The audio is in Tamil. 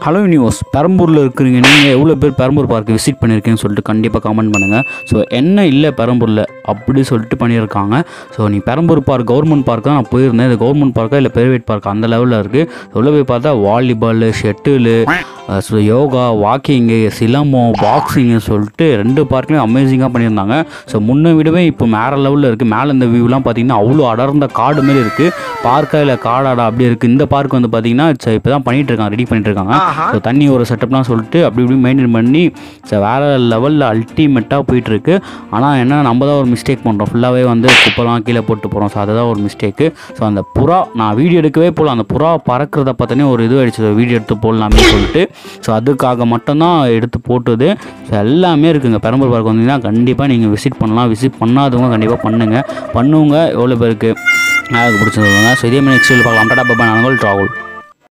ஹலோ யூனிவர்ஸ் பெரம்பூரில் இருக்கிறீங்க நீங்கள் எவ்வளோ பேர் பெரம்பூர் பார்க்கு விசிட் பண்ணியிருக்கீங்கன்னு சொல்லிட்டு கண்டிப்பாக கமெண்ட் பண்ணுங்கள் ஸோ என்ன இல்லை பெரம்பூரில் அப்படி சொல்லிட்டு பண்ணியிருக்காங்க ஸோ நீ பெரம்பூர் பார்க் கவர்மெண்ட் பார்க் தான் நான் போயிருந்தேன் இது கவர்மெண்ட் பார்க்கா இல்லை பிரைவேட் பார்க் அந்த லெவலில் இருக்குது உள்ள போய் பார்த்தா volleyball shuttle so yoga walking silambam boxing சொல்லிட்டு ரெண்டு பார்க்லையும் அமேசிங்காக பண்ணியிருந்தாங்க ஸோ முன்ன விடவே இப்போ மேற லெவலில் இருக்குது மேலே இந்த வியூலாம் பார்த்தீங்கன்னா அவ்வளோ அடர்ந்த காடு மாரி இருக்குது பார்க்கா இல்லை காடாடா அப்படி இருக்குது இந்த பார்க் வந்து பார்த்தீங்கன்னா இப்போ தான் பண்ணிகிட்டு இருக்காங்க ரெடி பண்ணிட்டு இருக்காங்க ஸோ தண்ணி ஒரு செட்டப்லாம் சொல்லிட்டு அப்படி இப்படி மெயின்டைன் பண்ணி ஸோ வேறு லெவலில் அல்டிமேட்டாக போயிட்டுருக்கு ஆனால் என்ன நம்ம தான் ஒரு மிஸ்டேக் பண்ணுறோம் ஃபுல்லாகவே வந்து குப்பைலாம் கீழே போட்டு போகிறோம் ஸோ அதுதான் ஒரு மிஸ்டேக்கு ஸோ அந்த புறா நான் வீடியோ எடுக்கவே போகல அந்த புறா பறக்கிறத பார்த்தோன்னே ஒரு இது ஆயிடுச்சு வீடியோ எடுத்து போடலாமே சொல்லிட்டு ஸோ அதுக்காக மட்டும்தான் எடுத்து போட்டது ஸோ எல்லாமே இருக்குங்க பெரம்பூர் பார்க் வந்தீங்கன்னா கண்டிப்பாக நீங்கள் விசிட் பண்ணலாம் விசிட் பண்ணாதவங்க கண்டிப்பாக பண்ணுங்கள் பண்ணுவங்க எவ்வளோ பேருக்கு எனக்கு பிடிச்சது ஸோ இதே மாதிரி நெக்ஸ்ட் பார்க்கலாம் டாடா பாபா நாங்கள் ராகுல்